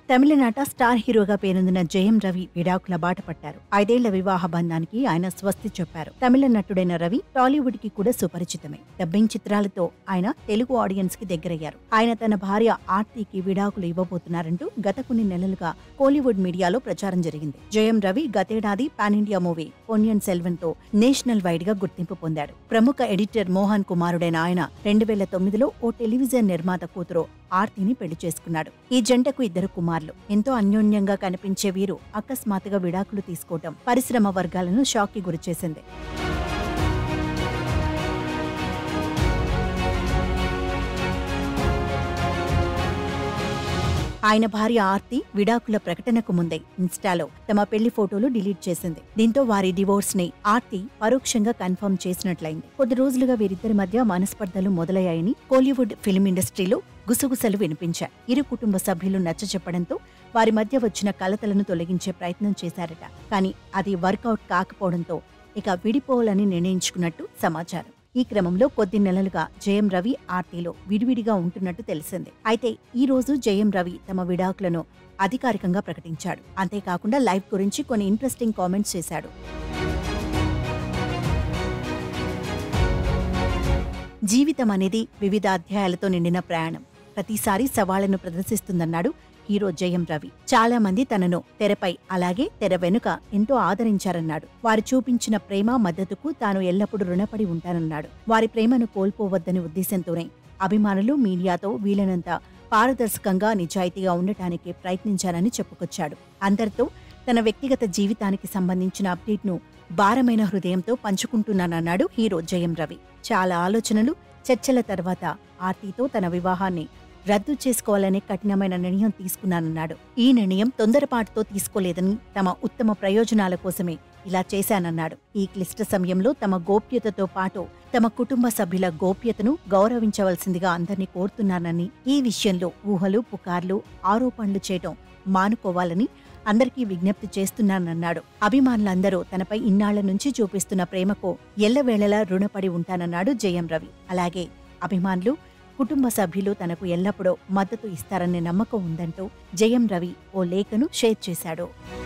తమిళనాట స్టార్ హీరోగా పేరొందిన జయం రవి విడాకుల బాట పట్టారు ఐదేళ్ల వివాహ బంధానికి ఆయన స్వస్తి చెప్పారు తమిళ నటుడైన రవి టాలీవుడ్ కి కూడా సుపరిచితమే డబ్బింగ్ చిత్రాలతో ఆయన తెలుగు ఆడియన్స్ కి దగ్గరయ్యారు ఆయన తన భార్య ఆర్తికి విడాకులు ఇవ్వబోతున్నారంటూ గత కొన్ని నెలలుగా కోలీవుడ్ మీడియాలో ప్రచారం జరిగింది జయం రవి గతేడాది pan India movie Ponniyin Selvan తో నేషనల్ వైడ్ గా గుర్తింపు పొందాడు ప్రముఖ ఎడిటర్ మోహన్ కుమారుడైన ఆయన రెండు వేల తొమ్మిదిలో ఓ టెలివిజన్ నిర్మాత కూతురు ఆర్తిని పెళ్లి చేసుకున్నాడు ఈ జంటకు ఇద్దరు కుమారులు ఎంతో అన్యోన్యంగా కనిపించే వీరు అకస్మాత్తుగా విడాకులు తీసుకోవటం పరిశ్రమ వర్గాలను షాక్ కి గురిచేసింది ఆయన భార్య ఆర్తి విడాకుల ప్రకటనకు ముందే ఇన్స్టాలో తమ పెళ్లి ఫోటోలు డిలీట్ చేసింది దీంతో వారి డివోర్స్ ని ఆర్తి పరోక్షంగా కన్ఫర్మ్ చేసినట్లయింది కొద్ది రోజులుగా వీరిద్దరి మధ్య మనస్పర్ధలు మొదలయ్యాయని కోలీవుడ్ ఫిల్మ్ ఇండస్ట్రీలో గుసగుసలు వినిపించాయి ఇరు కుటుంబ సభ్యులు నచ్చచెప్పడంతో వారి మధ్య వచ్చిన కలతలను తొలగించే ప్రయత్నం చేశారట కానీ అది వర్కౌట్ కాకపోవడంతో ఇక విడిపోవాలని నిర్ణయించుకున్నట్టు సమాచారం ఈ క్రమంలో కొద్ది నెలలుగా జయం రవి ఆర్టీలో విడివిడిగా ఉంటున్నట్టు తెలిసింది అయితే ఈ రోజు జయం రవి తమ విడాకులను అధికారికంగా ప్రకటించాడు అంతేకాకుండా లైఫ్ గురించి కొన్ని ఇంట్రెస్టింగ్ కామెంట్స్ చేశాడు జీవితం అనేది వివిధ అధ్యాయాలతో నిండిన ప్రయాణం ప్రతిసారి సవాళ్లను ప్రదర్శిస్తుందన్నాడు హీరో జయం రవి చాలా మంది తనను తెరపై అలాగే తెర వెనుక ఎంతో ఆదరించారన్నాడు వారు చూపించిన ప్రేమ మద్దతుకు తాను ఎల్లప్పుడూ రుణపడి ఉంటానన్నాడు వారి ప్రేమను కోల్పోవద్దని ఉద్దేశంతోనే అభిమానులు మీడియాతో వీలైనంత పారదర్శకంగా నిజాయితీగా ఉండటానికి ప్రయత్నించానని చెప్పుకొచ్చాడు అందరితో తన వ్యక్తిగత జీవితానికి సంబంధించిన అప్డేట్ను భారమైన హృదయంతో పంచుకుంటున్నానన్నాడు హీరో జయం రవి చాలా ఆలోచనలు చర్చల తర్వాత ఆర్తితో తన వివాహాన్ని రద్దు చేసుకోవాలనే కఠినమైన నిర్ణయం తీసుకున్నానన్నాడు ఈ నిర్ణయం తొందరపాటుతో తీసుకోలేదని తమ ఉత్తమ ప్రయోజనాల కోసమే ఇలా చేశానన్నాడు ఈ క్లిష్ట సమయంలో తమ గోప్యతతో పాటు తమ కుటుంబ సభ్యుల గోప్యతను గౌరవించవలసిందిగా అందరినీ కోరుతున్నానని ఈ విషయంలో ఊహలు పుకార్లు ఆరోపణలు చేయటం మానుకోవాలని అందరికీ విజ్ఞప్తి చేస్తున్నానన్నాడు అభిమానులందరూ తనపై ఇన్నాళ్ల నుంచి చూపిస్తున్న ప్రేమకు ఎల్లవేళలా రుణపడి ఉంటానన్నాడు జయం రవి అలాగే అభిమానులు కుటుంబ సభ్యులు తనకు ఎల్లప్పుడూ మద్దతు ఇస్తారనే నమ్మకం ఉందంటూ జయం రవి ఓ లేఖను షేర్ చేశాడు